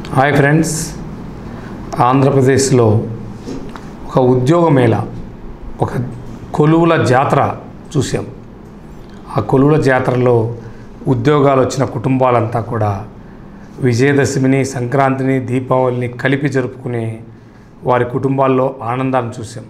hi friends ఆంధ్రప్రదేశ్లో ఒక ఉద్యోగ మేళ ఒక కొలువుల జాతర చూసాం ఆ కొలువుల జాతరలో ఉద్యోగాలు వచ్చిన కుటుంబాలంతా కూడా విజయదశమిని సంక్రాంతిని దీపావళిని కలిపి జరుపుకునే వారి కుటుంబాల్లో ఆనందాన్ని చూసాం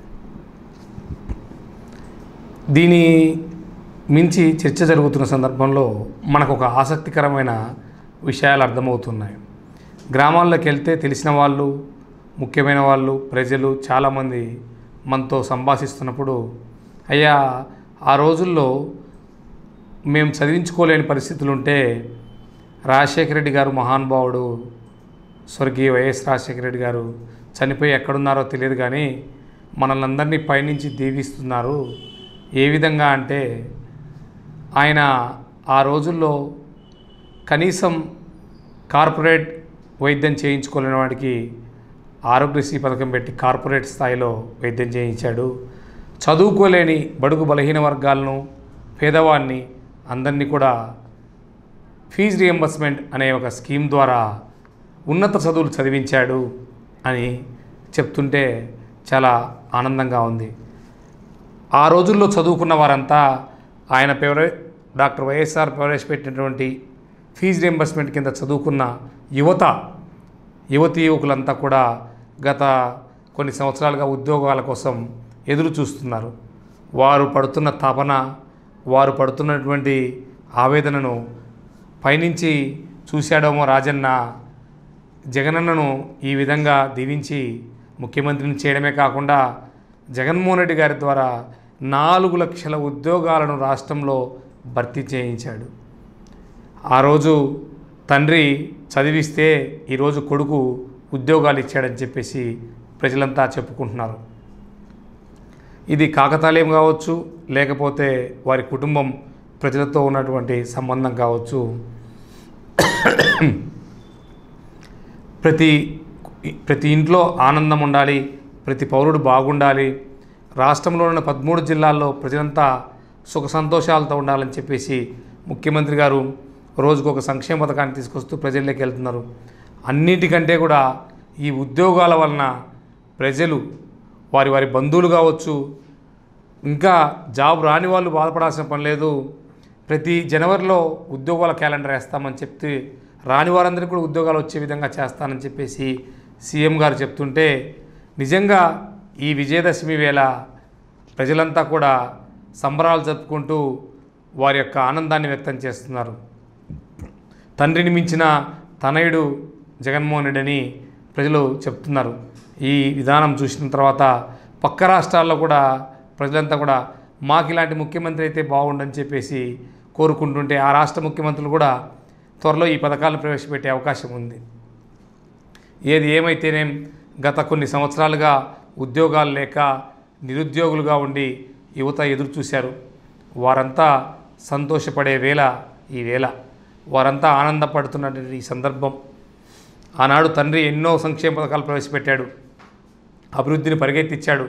దీని మించి చర్చ జరుగుతున్న సందర్భంలో మనకు ఒక ఆసక్తికరమైన విషయాలు అర్థమవుతున్నాయి గ్రామాల్లోకి వెళ్తే తెలిసిన వాళ్ళు ముఖ్యమైన వాళ్ళు ప్రజలు చాలామంది మనతో సంభాషిస్తున్నప్పుడు అయ్యా ఆ రోజుల్లో మేము చదివించుకోలేని పరిస్థితులు ఉంటే రాజశేఖర రెడ్డి గారు మహానుభావుడు స్వర్గీయ వైఎస్ రాజశేఖర రెడ్డి గారు చనిపోయి ఎక్కడున్నారో తెలియదు కానీ మనల్ని అందరినీ పైనుంచి దీవిస్తున్నారు ఏ విధంగా అంటే ఆయన ఆ రోజుల్లో కనీసం కార్పొరేట్ వైద్యం చేయించుకోలేని వాడికి ఆరోగ్యశ్రీ పథకం పెట్టి కార్పొరేట్ స్థాయిలో వైద్యం చేయించాడు చదువుకోలేని బడుగు బలహీన వర్గాలను పేదవాడిని అందరినీ కూడా ఫీజు రియంబర్స్మెంట్ అనే ఒక స్కీమ్ ద్వారా ఉన్నత చదువులు చదివించాడు అని చెప్తుంటే చాలా ఆనందంగా ఉంది ఆ రోజుల్లో చదువుకున్న వారంతా ఆయన ప్రవే డాక్టర్ వైఎస్ఆర్ ప్రవేశపెట్టినటువంటి ఫీజు రియంబర్స్మెంట్ కింద చదువుకున్న యువత యువతీ యువకులంతా కూడా గత కొన్ని సంవత్సరాలుగా ఉద్యోగాల కోసం ఎదురు చూస్తున్నారు వారు పడుతున్న తపన వారు పడుతున్నటువంటి ఆవేదనను పైనుంచి చూశాడేమో రాజన్న జగనన్నను ఈ విధంగా దీవించి ముఖ్యమంత్రిని చేయడమే కాకుండా జగన్మోహన్ రెడ్డి గారి ద్వారా నాలుగు లక్షల ఉద్యోగాలను రాష్ట్రంలో భర్తీ చేయించాడు ఆ రోజు తండ్రి చదివిస్తే ఈరోజు కొడుకు ఉద్యోగాలు ఇచ్చాడని చెప్పేసి ప్రజలంతా చెప్పుకుంటున్నారు ఇది కాకతాళీయం కావచ్చు లేకపోతే వారి కుటుంబం ప్రజలతో ఉన్నటువంటి సంబంధం కావచ్చు ప్రతి ప్రతి ఇంట్లో ఆనందం ఉండాలి ప్రతి పౌరుడు బాగుండాలి రాష్ట్రంలో ఉన్న పదమూడు జిల్లాల్లో ప్రజలంతా సుఖ సంతోషాలతో ఉండాలని చెప్పేసి ముఖ్యమంత్రి గారు రోజుకు ఒక సంక్షేమ పథకాన్ని తీసుకొస్తూ ప్రజల్లోకి వెళ్తున్నారు అన్నిటికంటే కూడా ఈ ఉద్యోగాల వలన ప్రజలు వారి వారి బంధువులు కావచ్చు ఇంకా జాబ్ రాని వాళ్ళు బాధపడాల్సిన పని లేదు ప్రతి జనవరిలో ఉద్యోగాల క్యాలెండర్ వేస్తామని చెప్తే రాని వారందరికీ కూడా ఉద్యోగాలు వచ్చే విధంగా చేస్తానని చెప్పేసి సీఎం గారు చెప్తుంటే నిజంగా ఈ విజయదశమి వేళ ప్రజలంతా కూడా సంబరాలు జరుపుకుంటూ వారి యొక్క ఆనందాన్ని వ్యక్తం చేస్తున్నారు తండ్రిని మించిన తనయుడు జగన్మోహన్ రెడ్డి అని ప్రజలు చెప్తున్నారు ఈ విధానం చూసిన తర్వాత పక్క రాష్ట్రాల్లో కూడా ప్రజలంతా కూడా మాకు ఇలాంటి ముఖ్యమంత్రి అయితే బాగుండని చెప్పేసి కోరుకుంటుంటే ఆ రాష్ట్ర ముఖ్యమంత్రులు కూడా త్వరలో ఈ పథకాలను ప్రవేశపెట్టే అవకాశం ఉంది ఏది ఏమైతేనేం గత కొన్ని సంవత్సరాలుగా ఉద్యోగాలు లేక నిరుద్యోగులుగా ఉండి యువత ఎదురు చూశారు వారంతా సంతోషపడే వేళ ఈ వేళ వారంతా ఆనందపడుతున్నటువంటి ఈ సందర్భం ఆనాడు తండ్రి ఎన్నో సంక్షేమ పథకాలు ప్రవేశపెట్టాడు అభివృద్ధిని పరిగెత్తిచ్చాడు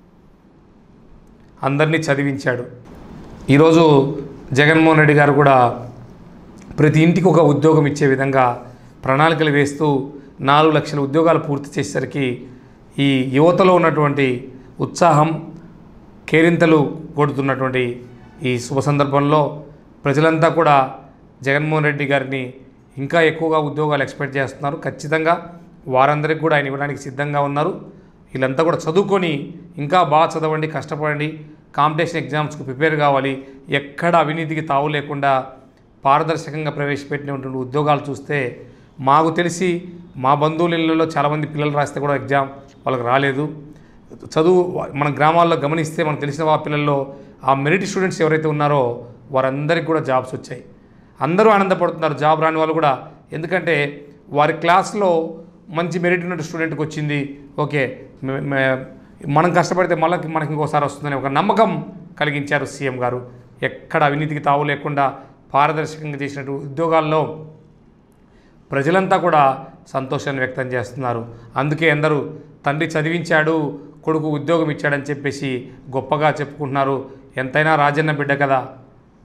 అందరినీ చదివించాడు ఈరోజు జగన్మోహన్ రెడ్డి గారు కూడా ప్రతి ఇంటికి ఒక ఉద్యోగం ఇచ్చే విధంగా ప్రణాళికలు వేస్తూ నాలుగు లక్షల ఉద్యోగాలు పూర్తి చేసేసరికి ఈ యువతలో ఉన్నటువంటి ఉత్సాహం కేరింతలు కొడుతున్నటువంటి ఈ శుభ సందర్భంలో ప్రజలంతా కూడా జగన్మోహన్ రెడ్డి గారిని ఇంకా ఎక్కువగా ఉద్యోగాలు ఎక్స్పెక్ట్ చేస్తున్నారు ఖచ్చితంగా వారందరికీ కూడా ఆయన ఇవ్వడానికి సిద్ధంగా ఉన్నారు వీళ్ళంతా కూడా చదువుకొని ఇంకా బాగా చదవండి కష్టపడండి కాంపిటీషన్ ఎగ్జామ్స్కి ప్రిపేర్ కావాలి ఎక్కడ అవినీతికి తావు లేకుండా పారదర్శకంగా ప్రవేశపెట్టినటువంటి ఉద్యోగాలు చూస్తే మాకు తెలిసి మా బంధువుల ఇళ్ళలో చాలామంది పిల్లలు రాస్తే కూడా ఎగ్జామ్ వాళ్ళకి రాలేదు చదువు మన గ్రామాల్లో గమనిస్తే మనకు తెలిసిన వాళ్ళ పిల్లల్లో ఆ మెరిట్ స్టూడెంట్స్ ఎవరైతే ఉన్నారో వారందరికీ కూడా జాబ్స్ వచ్చాయి అందరూ ఆనందపడుతున్నారు జాబ్ రాని వాళ్ళు కూడా ఎందుకంటే వారి క్లాస్లో మంచి మెరిట్ ఉన్న స్టూడెంట్కి వచ్చింది ఓకే మే- మే- మనం కష్టపడితే మళ్ళీ మనకి ఇంకోసారి వస్తుందని ఒక నమ్మకం కలిగించారు సీఎం గారు ఎక్కడ అవినీతికి తావు లేకుండా పారదర్శకంగా చేసినట్టు ఉద్యోగాల్లో ప్రజలంతా కూడా సంతోషాన్ని వ్యక్తం చేస్తున్నారు అందుకే అందరూ తండ్రి చదివించాడు కొడుకు ఉద్యోగం ఇచ్చాడని చెప్పేసి గొప్పగా చెప్పుకుంటున్నారు ఎంతైనా రాజన్న బిడ్డ కదా